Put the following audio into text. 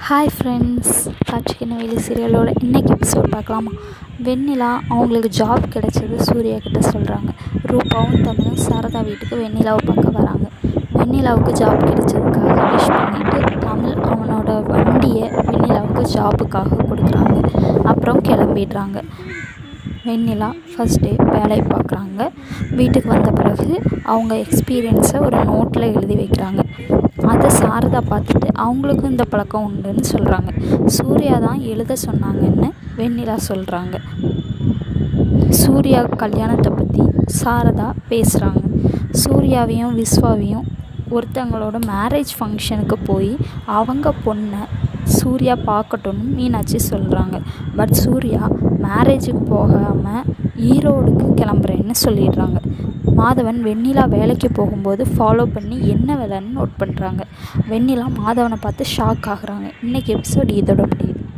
hi friends காட்சிக்கின வேலி சீரியலோட இன்றைக்கி episode பார்க்கலாமா வெண்ணிலா அவங்களுக்கு ஜாப் கிடைச்சது சூர்யா கிட்ட சொல்கிறாங்க ரூபாவும் தமிழும் சாரதா வீட்டுக்கு வெண்ணிலாவை பார்க்க வராங்க வெண்ணிலாவுக்கு ஜாப் கிடைச்சதுக்காக விஷ் பண்ணிவிட்டு தமிழ் அவனோட வண்டியை வெண்ணிலாவுக்கு ஜாபுக்காக கொடுக்குறாங்க அப்புறம் கிளம்பிடுறாங்க வெண்ணிலா ஃபஸ்ட் டே வேலை பார்க்குறாங்க வீட்டுக்கு வந்த பிறகு அவங்க எக்ஸ்பீரியன்ஸை ஒரு நோட்டில் எழுதி வைக்கிறாங்க அதை சாரதா பார்த்துட்டு அவங்களுக்கும் இந்த பழக்கம் உண்டுன்னு சொல்கிறாங்க சூர்யா தான் எழுத சொன்னாங்கன்னு வெண்ணிலா சொல்கிறாங்க சூர்யா கல்யாணத்தை பற்றி சாரதா பேசுகிறாங்க சூர்யாவையும் விஸ்வாவையும் ஒருத்தங்களோட மேரேஜ் ஃபங்க்ஷனுக்கு போய் அவங்க பொண்ணை சூர்யா பார்க்கட்டும்னு மீனாட்சி சொல்கிறாங்க பட் சூர்யா மேரேஜுக்கு போகாமல் ஈரோடுக்கு கிளம்புறேன்னு சொல்லிடுறாங்க மாதவன் வெண்ணிலா வேலைக்கு போகும்போது ஃபாலோ பண்ணி என்ன வேலைன்னு நோட் பண்ணுறாங்க வெண்ணிலா மாதவனை பார்த்து ஷாக் ஆகுறாங்க இன்றைக்கி எபிசோட் இதோட முடியுது